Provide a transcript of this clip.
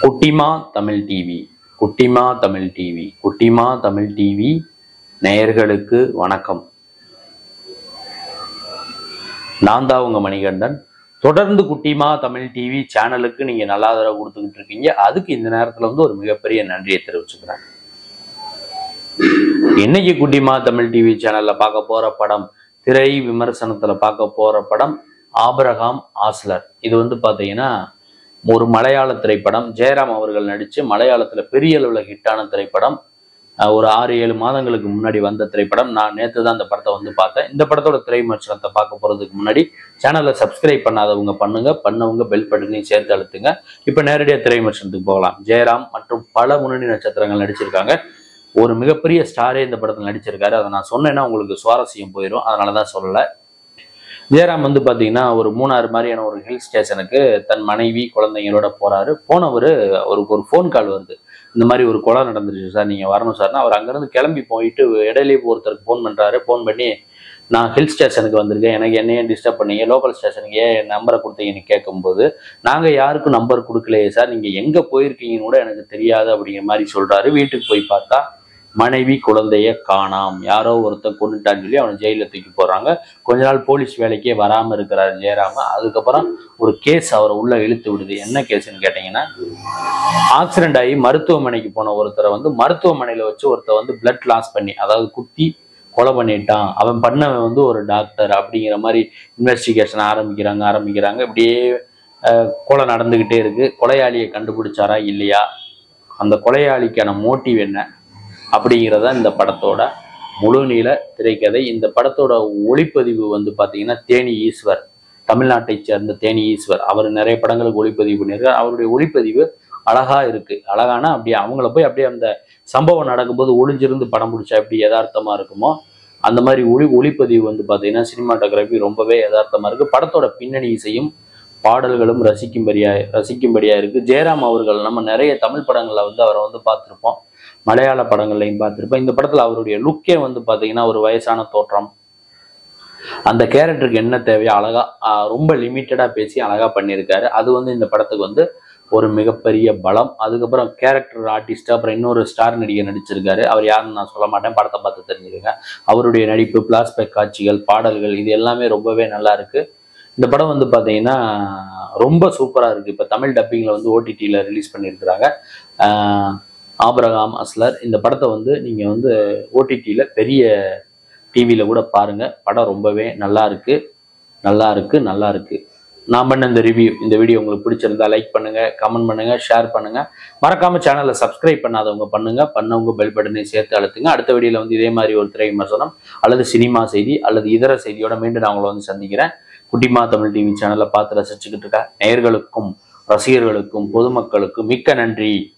குட்டிமா தமிழ் டிவி குட்டிமா தமிழ் டிவி குட்டிமா தமிழ் டிவி நேயர்களுக்கு வணக்கம் நான் தான் உங்க மணிகண்டன் தொடர்ந்து குட்டிமா தமிழ் டிவி சேனலுக்கு நீங்க நல்ல ஆதரவு கொடுத்துக்கிட்டு இருக்கீங்க அதுக்கு இந்த நேரத்துல வந்து ஒரு மிகப்பெரிய நன்றியை தெரிவிச்சுக்கிறேன் இன்னைக்கு குட்டிமா தமிழ் டிவி சேனல்ல பார்க்க போற படம் திரை விமர்சனத்துல பார்க்க போற படம் ஆபிரகாம் ஆஸ்லர் இது வந்து பாத்தீங்கன்னா ஒரு மலையாள திரைப்படம் ஜெயராம் அவர்கள் நடிச்சு மலையாளத்துல பெரிய அளவுல ஹிட்டான திரைப்படம் அஹ் ஒரு ஆறு ஏழு மாதங்களுக்கு முன்னாடி வந்த திரைப்படம் நான் நேற்று தான் இந்த படத்தை வந்து பார்த்தேன் இந்த படத்தோட திரை விமர்சனத்தை பார்க்க போறதுக்கு முன்னாடி சேனலை சப்ஸ்கிரைப் பண்ணாதவங்க பண்ணுங்க பண்ணவங்க பெல் பட்டனையும் சேர்த்து அழுத்துங்க இப்போ நேரடியாக திரை விமர்சனத்துக்கு போகலாம் ஜெயராம் மற்றும் பல முன்னணி நட்சத்திரங்கள் நடிச்சிருக்காங்க ஒரு மிகப்பெரிய ஸ்டாரே இந்த படத்தில் நடிச்சிருக்காரு அதை நான் சொன்னேன்னா உங்களுக்கு சுவாரஸ்யம் போயிடும் அதனால தான் சொல்லலை ஜெயராம் வந்து பார்த்தீங்கன்னா ஒரு மூணாறு மாதிரியான ஒரு ஹில் ஸ்டேஷனுக்கு தன் மனைவி குழந்தைங்களோட போறாரு போனவர் அவருக்கு ஒரு ஃபோன் கால் வருது இந்த மாதிரி ஒரு கொலை நடந்துருச்சு சார் நீங்கள் வரணும் சார்னா அவர் அங்கேருந்து கிளம்பி போயிட்டு இடையிலே ஒருத்தருக்கு ஃபோன் பண்ணுறாரு ஃபோன் பண்ணி நான் ஹில் ஸ்டேஷனுக்கு வந்திருக்கேன் எனக்கு என்னையே டிஸ்டர்ப் பண்ணீங்க லோக்கல் ஸ்டேஷனுக்கு ஏன் என் நம்பரை கொடுத்தீங்கன்னு கேட்கும்போது நாங்கள் யாருக்கும் நம்பர் கொடுக்கலையே சார் நீங்கள் எங்கே போயிருக்கீங்கன்னு கூட எனக்கு தெரியாது அப்படிங்கிற மாதிரி சொல்கிறாரு வீட்டுக்கு போய் பார்த்தா மனைவி குழந்தைய காணாம் யாரோ ஒருத்தன் கொண்டுட்டான்னு சொல்லி அவனை ஜெயிலில் தூக்கி போடுறாங்க கொஞ்ச நாள் போலீஸ் வேலைக்கே வராமல் இருக்கிறார் ஜெயராம அதுக்கப்புறம் ஒரு கேஸ் அவரை உள்ள இழுத்து விடுது என்ன கேஸ்ன்னு கேட்டிங்கன்னா ஆக்சிடென்ட் ஆகி மருத்துவமனைக்கு போன ஒருத்தரை வந்து மருத்துவமனையில் வச்சு ஒருத்தர் வந்து பிளட் லாஸ் பண்ணி அதாவது குத்தி கொலை பண்ணிட்டான் அவன் பண்ணவன் வந்து ஒரு டாக்டர் அப்படிங்கிற மாதிரி இன்வெஸ்டிகேஷன் ஆரம்பிக்கிறாங்க ஆரம்பிக்கிறாங்க இப்படியே அஹ், கொலை நடந்துக்கிட்டே இருக்கு கொலையாளியை கண்டுபிடிச்சாரா இல்லையா அந்த கொலையாளிக்கான மோட்டிவ் என்ன அப்படிங்கிறத இந்த படத்தோட முழு நீள திரைக்கதை இந்த படத்தோட ஒளிப்பதிவு வந்து பார்த்தீங்கன்னா தேனி ஈஸ்வர் தமிழ்நாட்டை சேர்ந்த தேனி ஈஸ்வர் அவர் நிறைய படங்களுக்கு ஒளிப்பதிவு பண்ணியிருக்கார் அவருடைய ஒளிப்பதிவு அழகா இருக்கு அழகானா அப்படியே அவங்கள போய் அப்படியே அந்த சம்பவம் நடக்கும்போது ஒளிஞ்சிருந்து படம் பிடிச்சா எப்படி யதார்த்தமா இருக்குமோ அந்த மாதிரி ஒளி ஒளிப்பதிவு வந்து பார்த்தீங்கன்னா சினிமாட்டோகிராஃபி ரொம்பவே யதார்த்தமா இருக்கு படத்தோட பின்னணி இசையும் பாடல்களும் ரசிக்கும்படியா ரசிக்கும்படியா இருக்கு ஜெயராம் அவர்கள் நம்ம நிறைய தமிழ் படங்கள்ல வந்து அவரை வந்து பார்த்திருப்போம் மலையாள படங்கள்லையும் பார்த்திருப்போம் இந்த படத்துல அவருடைய லுக்கே வந்து பாத்தீங்கன்னா ஒரு வயசான தோற்றம் அந்த கேரக்டருக்கு என்ன தேவையோ அழகா ஆஹ் ரொம்ப லிமிட்டடா பேசி அழகா பண்ணியிருக்காரு அது வந்து இந்த படத்துக்கு வந்து ஒரு மிகப்பெரிய பலம் அதுக்கப்புறம் கேரக்டர் ஆர்டிஸ்ட் அப்புறம் இன்னொரு ஸ்டார் நடிகர் நடிச்சிருக்காரு அவர் யாருன்னு நான் சொல்ல மாட்டேன் படத்தை பார்த்து தெரிஞ்சுக்கங்க அவருடைய நடிப்பு பிளாஸ்பேக் காட்சிகள் பாடல்கள் இது எல்லாமே ரொம்பவே நல்லா இருக்கு இந்த படம் வந்து பார்த்தீங்கன்னா ரொம்ப சூப்பராக இருக்குது இப்போ தமிழ் டப்பிங்கில் வந்து ஓடிடியில் ரிலீஸ் பண்ணியிருக்கிறாங்க ஆஹ் ஆபிரகாம் அஸ்லர் இந்த படத்தை வந்து நீங்கள் வந்து ஓடிடியில் பெரிய டிவியில் கூட பாருங்கள் படம் ரொம்பவே நல்லா இருக்கு நல்லா இருக்கு நல்லா இருக்கு நான் பண்ண இந்த ரிவ்யூ இந்த வீடியோ உங்களுக்கு பிடிச்சிருந்தா லைக் பண்ணுங்க கமெண்ட் பண்ணுங்க ஷேர் பண்ணுங்க மறக்காம சேனலை சப்ஸ்கிரைப் பண்ணாதவங்க பண்ணுங்க பண்ணவங்க பெல் பட்டனை சேர்த்து அழுத்துங்க அடுத்த வீடியோல வந்து இதே மாதிரி ஒரு திரை விமர்சனம் அல்லது சினிமா செய்தி அல்லது இதர செய்தியோட மீண்டும் நான் உங்களை வந்து சந்திக்கிறேன் குட்டிமா தமிழ் டிவி சேனலை பார்த்து ரசிச்சுக்கிட்டு இருக்க நேயர்களுக்கும் ரசிகர்களுக்கும் பொதுமக்களுக்கும் மிக்க நன்றி